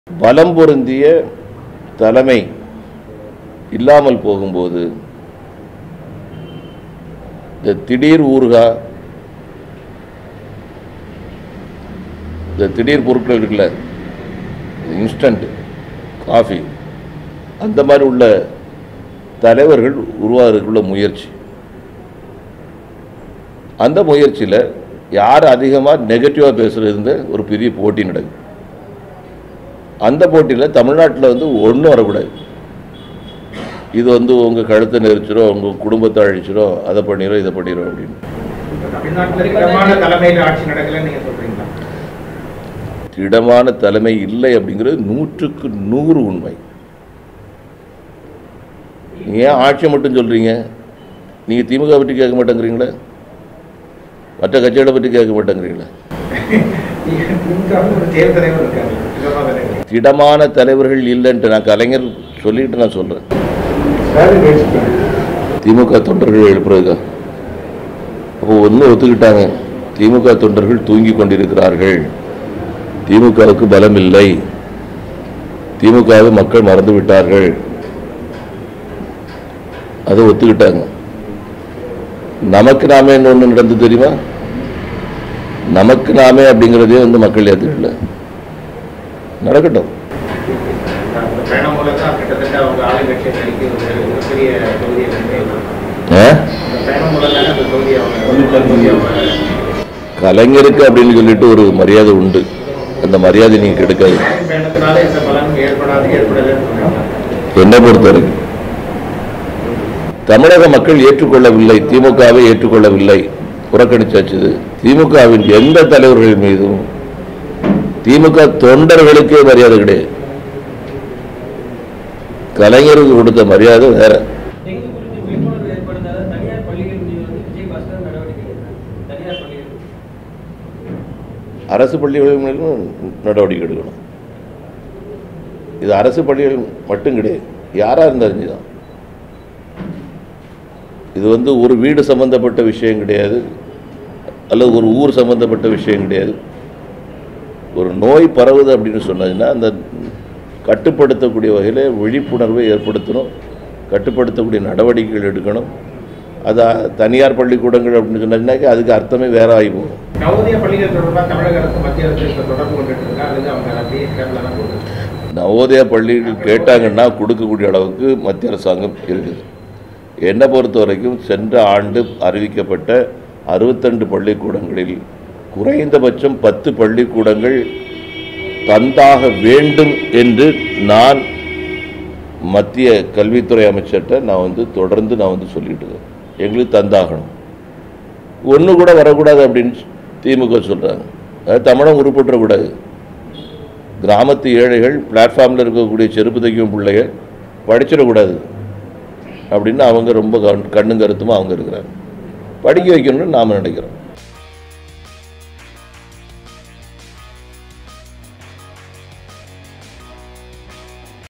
பலம் பொருந்திய தலைமை இல்லாமல் போகும்போது இந்த திடீர் ஊறுகா இந்த திடீர் பொருட்கள் இருக்குல்ல இன்ஸ்டன்ட் காஃபி அந்த மாதிரி உள்ள தலைவர்கள் உருவாகிறதுக்குள்ள முயற்சி அந்த முயற்சியில் யார் அதிகமாக நெகட்டிவாக பேசுகிறது ஒரு பெரிய போட்டி நடக்குது அந்த போட்டியில் தமிழ்நாட்டில் வந்து ஒன்றும் வரக்கூடாது இது வந்து உங்கள் கழுத்தை நெரிச்சிரும் உங்கள் குடும்பத்தை அழிச்சிரும் அதை பண்ணிடும் இதை பண்ணிடும் அப்படின்னு தமிழ்நாட்டில் திடமான தலைமையில் ஆட்சி நடக்கலன்னு நீங்க சொல்றீங்களா திடமான தலைமை இல்லை அப்படிங்கிறது நூற்றுக்கு நூறு உண்மை நீங்க ஏன் ஆட்சியை மட்டும் சொல்கிறீங்க நீங்கள் திமுக பற்றி கேட்க மாட்டேங்கிறீங்களே மற்ற கட்சிகளை பற்றி கேட்க மாட்டேங்கிறீங்களே திமுக வந்து ஒரு செயல் தலைவர் இருக்காரு திடமான தலைவர் திடமான தலைவர்கள் இல்லைன்ட்டு நான் கலைஞர் சொல்லிட்டு நான் சொல்கிறேன் திமுக தொண்டர்கள் எழுப்புறதுக்கா அப்போ ஒன்று ஒத்துக்கிட்டாங்க திமுக தொண்டர்கள் தூங்கி கொண்டிருக்கிறார்கள் திமுகவுக்கு பலம் இல்லை திமுகவை மக்கள் மறந்து விட்டார்கள் அதை ஒத்துக்கிட்டாங்க நமக்கு நாமே ஒன்று நடந்து தெரியுமா நமக்கு நாமே அப்படிங்கிறதே வந்து மக்கள் ஏற்றுக்கல நடக்கட்டும் அந்த பயணம் மூலம் தான் கிட்டத்தட்ட அவங்க ஆளுங்கட்சியை நடிக்க ஒரு மிகப்பெரிய தொகுதியை வந்து ஆ? அந்த பயணம் மூலம் தானே அந்த தொகுதியை அவங்க தொகுதியை அவங்க கலைஞருக்கு அப்படின்னு சொல்லிட்டு ஒரு மரியாதை உண்டு அந்த மரியாதை நீங்க கெடுக்காது பயணத்தினால எந்த பலனும் ஏற்படாது ஏற்படலைன்னு சொல்றாங்க என்னை பொறுத்தவரைக்கும் தமிழக மக்கள் ஏற்றுக்கொள்ளவில்லை திமுகவை ஏற்றுக்கொள்ளவில்லை புறக்கணிச்சாச்சு இது. திமுகவின் எந்த தலைவர்கள் மீதும் திமுக தொண்டர்களுக்கே மரியாதை கிடையாது கலைஞருக்கு கொடுத்த மரியாதை வேற டெங்கு குறித்து விழிப்புணர்வு ஏற்படுத்தாத தனியார் பள்ளிகள் மீது வந்து விஜயபாஸ்கர் நடவடிக்கை எடுத்தார் தனியார் பள்ளிகள் அரசு பள்ளிகள் மேலும் நடவடிக்கை எடுக்கணும் இது அரசு பள்ளிகள் மட்டும் கிடையாது யாராக இருந்தாலும் தான் இது வந்து ஒரு வீடு சம்பந்தப்பட்ட விஷயம் கிடையாது அல்லது ஒரு ஊர் சம்பந்தப்பட்ட விஷயம் கிடையாது ஒரு நோய் பரவுது அப்படின்னு சொன்னதுன்னா அந்த கட்டுப்படுத்தக்கூடிய வகையில் விழிப்புணர்வை ஏற்படுத்தணும் கட்டுப்படுத்தக்கூடிய நடவடிக்கைகள் எடுக்கணும் அது தனியார் பள்ளிக்கூடங்கள் அப்படின்னு சொன்னாக்கா அதுக்கு அர்த்தமே வேற ஆகி போகும் நவோதய பள்ளிகள் தொடர்பாக தமிழக அரசு மத்திய அரசு இப்ப தொடர்பு கொண்டுட்டு இருக்கா அல்லது அவங்க அப்படியே கேரளா தான் போகுது நவோதயா பள்ளிகள் கேட்டாங்கன்னா கொடுக்கக்கூடிய அளவுக்கு மத்திய அரசாங்கம் இருக்குது என்னை பொறுத்த வரைக்கும் சென்ற ஆண்டு அறிவிக்கப்பட்ட அறுபத்தெண்டு பள்ளிக்கூடங்களில் குறைந்தபட்சம் பத்து பள்ளிக்கூடங்கள் தந்தாக வேண்டும் என்று நான் மத்திய கல்வித்துறை அமைச்சர்கிட்ட நான் வந்து தொடர்ந்து நான் வந்து சொல்லிட்டு இருக்கேன் எங்களுக்கு தந்தாகணும் ஒன்று கூட வரக்கூடாது அப்படின்னு திமுக சொல்கிறாங்க அது தமிழகம் உருப்பட்டுறக்கூடாது கிராமத்து ஏழைகள் பிளாட்ஃபார்மில் இருக்கக்கூடிய செருப்பு தைக்கும் பிள்ளைகள் படிச்சிடக்கூடாது அப்படின்னு அவங்க ரொம்ப கண் கண்ணும் கருத்துமாக அவங்க இருக்கிறாங்க படிக்க வைக்கணும்னு நாம் நினைக்கிறோம்